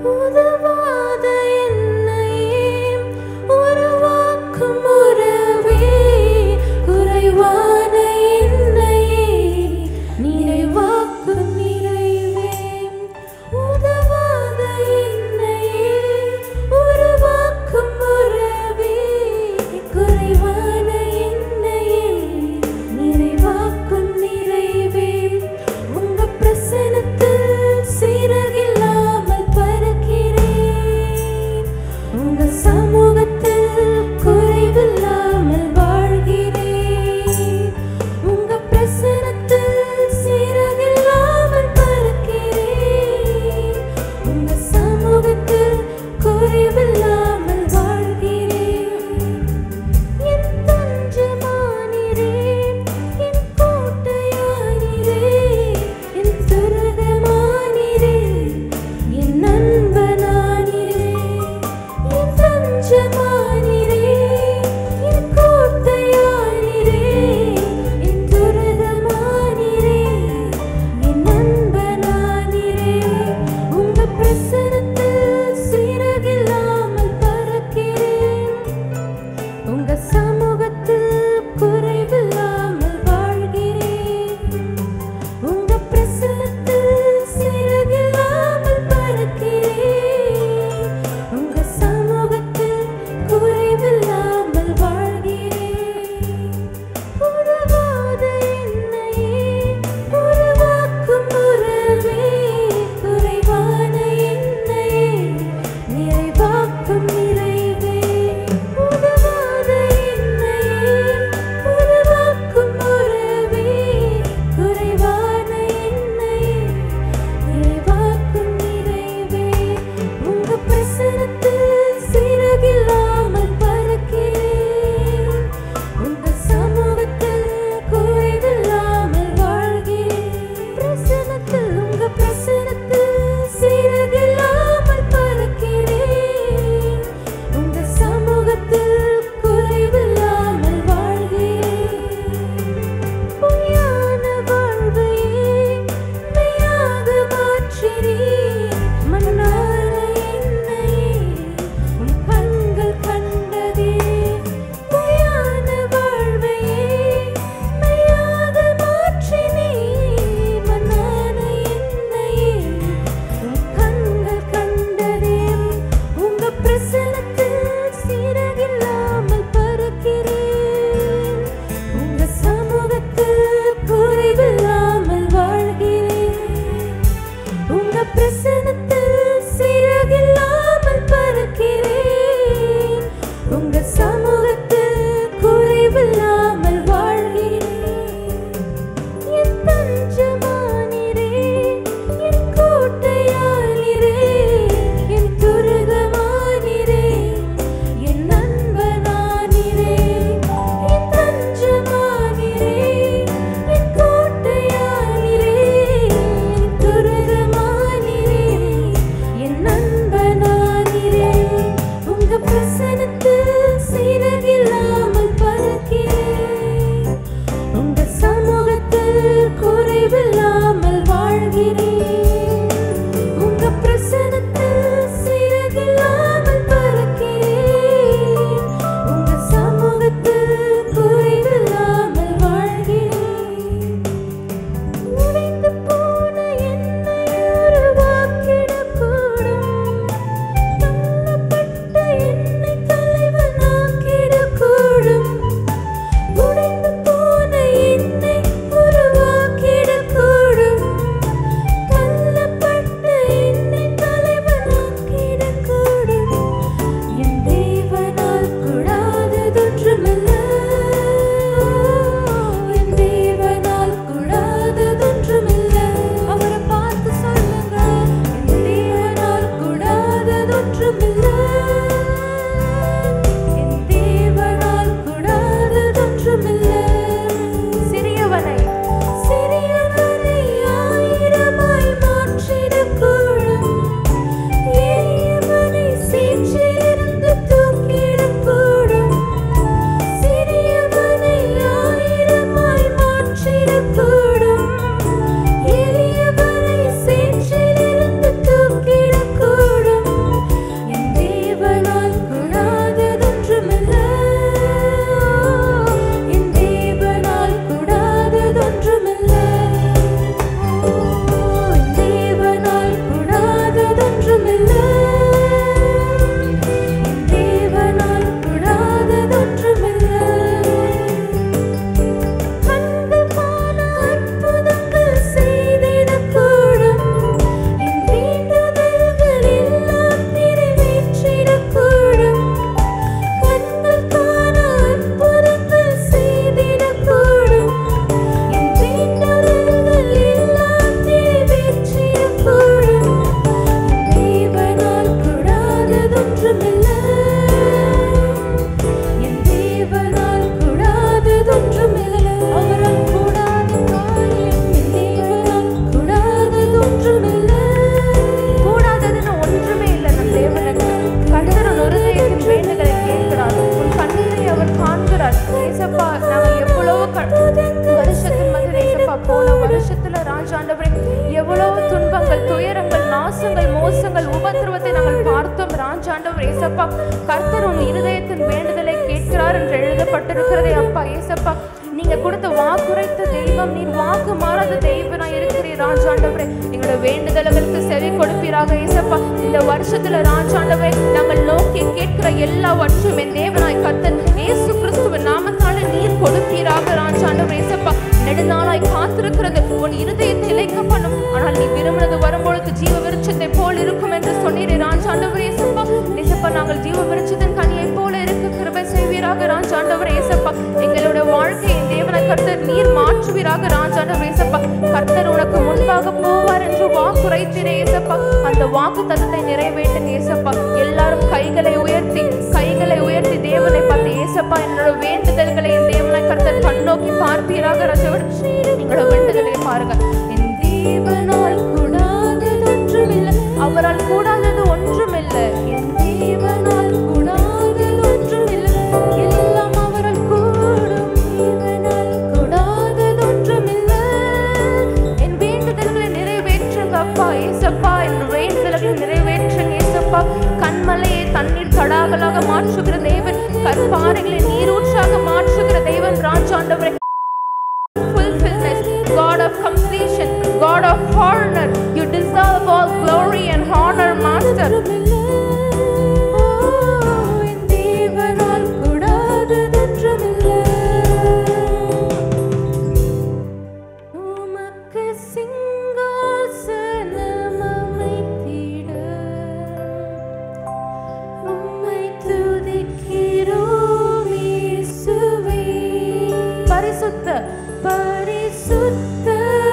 உதவாத என்னையே உருவாக்கும் உறவே குறைவான என்னையே நிறைவாக்கும் நிறைவே உதவாத என்னையே உருவாக்கும் உறவே குறைவான என்னையே நிறைவாக்கும் நிறைவே உங்க பிரசனத்தில் சிறகில்லாமல் பறக்கிறேன் பிரயாசங்கள் மோசங்கள் உபத்திரவத்தை நாங்கள் பார்த்தோம் ராஜாண்டவர் ஏசப்பா கர்த்தர் உன் இருதயத்தின் வேண்டுதலை கேட்கிறார் என்று எழுதப்பட்டிருக்கிறதே அப்பா ஏசப்பா நீங்க கொடுத்த வாக்குரைத்த தெய்வம் நீர் வாக்கு மாறாத தெய்வனா இருக்கிறீர் ராஜாண்டவரே எங்களோட வேண்டுதல்களுக்கு செவி கொடுப்பீராக ஏசப்பா இந்த வருஷத்துல ராஜாண்டவரே நாங்கள் நோக்கி கேட்கிற எல்லாவற்றும் என் தேவனாய் கர்த்தர் இயேசு கிறிஸ்துவின் நாமத்தால நீர் கொடுப்பீராக ராஜாண்டவர் ஏசப்பா நெடுநாளாய் காத்திருக்கிறது உன் இருதயத்தை இழைக்க பண்ணும் ஆனால் நீ விரும்பினது வரும்பொழுது ஜீவ விருட்சத்தை போல் இருக்கும் என்று சொன்னீரே ராஜாண்டவர் ஏசப்பா ஏசப்பா நாங்கள் ஜீவ விருட்சத்தின் கனியை போல இருக்க கிருபை செய்வீராக ராஜாண்டவர் ஏசப்பா எங்களோட வாழ்க்கையை தேவனை கர்த்தர் நீர் மாற்றுவீராக ராஜாண்டவர் ஏசப்பா கர்த்தர் உனக்கு முன்பாக போவார் என்று வாக்குரைத்தீரே ஏசப்பா அந்த வாக்கு தத்தத்தை நிறைவேற்றுங்க ஏசப்பா எல்லாரும் கைகளை உயர்த்தி கைகளை உயர்த்தி தேவனை பார்த்து ஏசப்பா என்னோட வேண்டுதல்களை என் தேவனை கர்த்தர் கண்ணோக்கி பார்ப்பீராக ராஜாவர் எங்களோட வேண்டுதலை பாருங்க என் தேவனால் கூடாதது ஒன்றுமில்லை அவரால் கூடாதது ஒன்றுமில்லை என் தேவனால் கூடாதது ஒன்றுமில்லை எல்லாம் அவரால் கூடும் தேவனால் கூடாதது ஒன்றுமில்லை என் வேண்டுதல்களை நிறைவேற்றுங்க அப்பா ஏசப்பா என் வேண்டுதல்களை நிறைவேற்றுங்க ஏசப்பா கண்மலையை தண்ணீர் தடாகலாக மாற்றுகிற தேவன் கற்பாறைகளை நீரூற்றாக மாற்றுகிற தேவன் ராஜாண்டவரை fulfillment, God of completion, God of honor. You deserve all glory and honor, Master. உமக்கு சிங்காசனம் அமைத்திட உம்மை துதிக்கிறோம் இயேசுவே. பரிசுத்த பரிசுத்த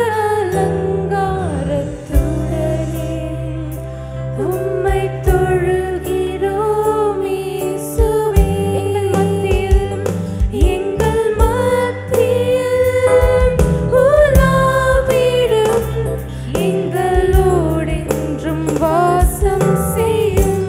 அலங்காரத்துடனே உம்மை தொழுகிறோம் இயேசுவே. எங்கள் மத்தியில் உலாவிடும் எங்களோடென்றும் வாசம் செய்யும்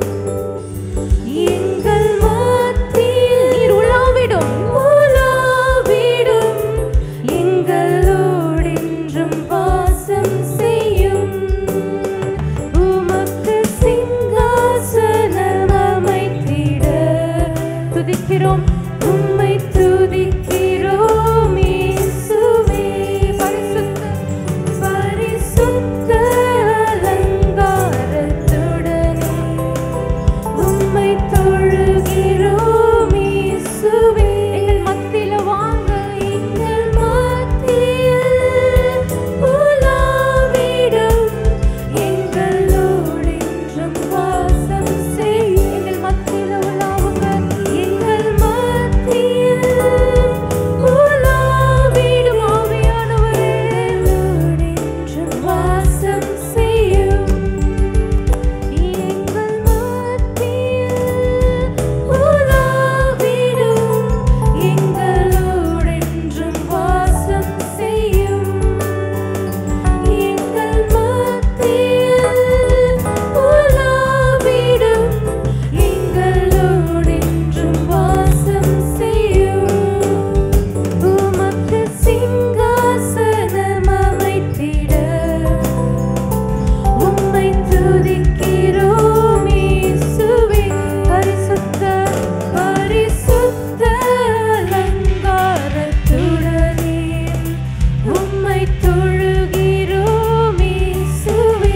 எங்கள் மத்தியில் நீர் உலாவிடும் உலாவிடும் எங்களோடென்றும் வாசம் செய்யும் உமக்கு சிங்காசனம் அமைத்திட துதிக்கிறோம் உம்மை துதிக்கிறோம் இயேசுவே பரிசுத்த பரிசுத்த அலங்காரத்துடனே உம்மை தொழுகிறோம் இயேசுவே எங்கள் மத்தியில வாங்க எங்கள் மத்தியில் உலாவிடும் எங்களோடென்றும் வாசம் செய் எங்கள் மத்தியில உலாவுங்க எங்கள் மத்தியில் உலாவிடும் ஆவியானவரே எங்களோடென்றும் வாசம் செய்யும் எங்கள் மத்தியில் உலாவிடும் எங்களோடென்றும் வாசம் செய்யும் எங்கள் மத்தியில் உலாவிடும் எங்களோடென்றும் வாசம் செய்யும் உமக்கு சிங்காசனம் அமைத்திட உம்மை துதிக்கிறோம் இயேசுவே பரிசுத்த பரிசுத்த அலங்காரத்துடனே உம்மை தொழுகிறோம் இயேசுவே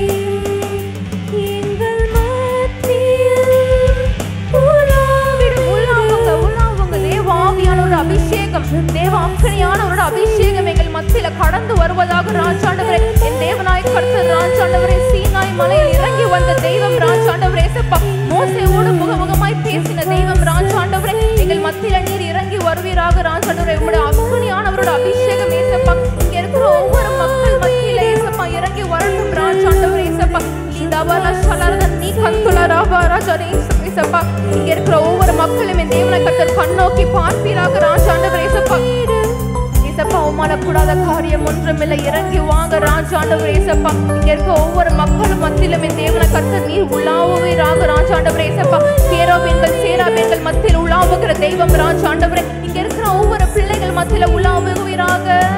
எங்கள் மத்தியில் உலாவிடும் உலாவுங்க உலாவுங்க தேவ ஆவியானோட அபிஷேகம் தேவ அக்கனியானவரோட அபிஷேகம் எங்கள் மத்தியில கடந்து வருவதாக ராஜாண்டவரே என் தேவனாய் கர்த்தர் ராஜாண்டவரே சீனாய் மலையில் இறங்கி வந்த தெய்வம் ராஜாண்டவரே ஏசப்பா மோசையோடு முகமுகமாய் பேசின தெய்வம் ராஜாண்டவரே எங்கள் மத்தியில நீர் இறங்கி வருவீராக ராஜாண்டவரே உங்களுடைய அக்கனியானவரோட அபிஷேகம் ஏசப்பா இங்க இருக்கிற ஒவ்வொரு மக்கள் மத்தியில ஏசப்பா இறங்கி வரட்டும் ராஜாண்டவரே ஏசப்பா நீ தவறா சலரத நீ கந்துல ராபா ராஜா ஏசப்பா இங்க இருக்கிற ஒவ்வொரு மக்களும் என் தேவனை கர்த்தர் கண்ணோக்கி பார்ப்பீராக ராஜாண்டவர் ஏசப்பா ஏசப்பா உமாலக்கூடாத காரியம் ஒன்றுமில்லை இறங்கி வாங்க ராஜாண்டவர் ஏசப்பா இங்க இருக்க ஒவ்வொரு மக்களும் மத்தியிலும் என் தேவனை கர்த்தர் நீர் உலாவுவீராக ராஜாண்டவர் ஏசப்பா சேராபீன்கள் சேராபீன்கள் மத்தியில் உலாவுகிற தெய்வம் ராஜாண்டவரே இங்க இருக்கிற ஒவ்வொரு பிள்ளைகள் மத்தியில உலாவுவீராக